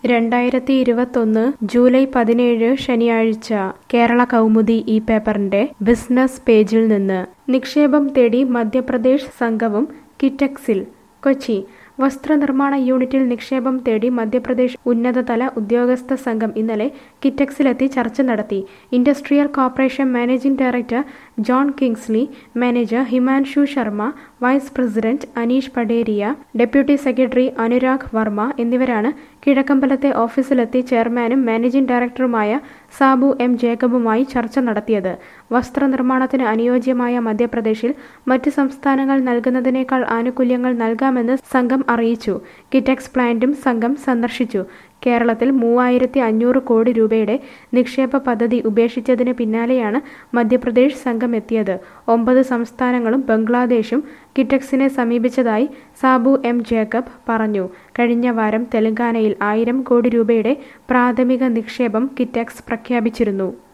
രണ്ടായിരത്തി ഇരുപത്തൊന്ന് ജൂലൈ പതിനേഴ് ശനിയാഴ്ച കേരള കൗമുദി ഈ പേപ്പറിന്റെ ബിസിനസ് പേജിൽ നിന്ന് നിക്ഷേപം തേടി മധ്യപ്രദേശ് സംഘവും കിറ്റക്സിൽ കൊച്ചി വസ്ത്രനിർമ്മാണ യൂണിറ്റിൽ നിക്ഷേപം തേടി മധ്യപ്രദേശ് ഉന്നതതല ഉദ്യോഗസ്ഥ സംഘം ഇന്നലെ കിറ്റക്സിലെത്തി ചർച്ച നടത്തി industrial corporation managing director John Kingsley manager Himanshu Sharma vice president Aneesh Paderia deputy secretary Anurag Varma എന്നിവരാണ് കിഴക്കമ്പലത്തെ ഓഫീസിലെത്തി ചെയർമാനും മാനേജിംഗ് ഡയറക്ടറുമായ സാബു എം ജേക്കബുമായി ചർച്ച നടത്തിയത് വസ്ത്രനിർമ്മാണത്തിന് അനുയോജ്യമായ മധ്യപ്രദേശിൽ മറ്റ് സംസ്ഥാനങ്ങൾ നൽകുന്നതിനേക്കാൾ ആനുകൂല്യങ്ങൾ നൽകാമെന്ന് സംഘം അറിയിച്ചു കിറ്റക്സ് പ്ലാന്റും സംഘം സന്ദർശിച്ചു കേരളത്തിൽ മൂവായിരത്തി അഞ്ഞൂറ് കോടി രൂപയുടെ നിക്ഷേപ പദ്ധതി ഉപേക്ഷിച്ചതിന് പിന്നാലെയാണ് മധ്യപ്രദേശ് സംഘം എത്തിയത് ഒമ്പത് സംസ്ഥാനങ്ങളും ബംഗ്ലാദേശും കിറ്റക്സിനെ സമീപിച്ചതായി സാബു എം ജേക്കബ് പറഞ്ഞു കഴിഞ്ഞ വാരം തെലങ്കാനയിൽ ആയിരം കോടി രൂപയുടെ പ്രാഥമിക നിക്ഷേപം കിറ്റക്സ് പ്രഖ്യാപിച്ചിരുന്നു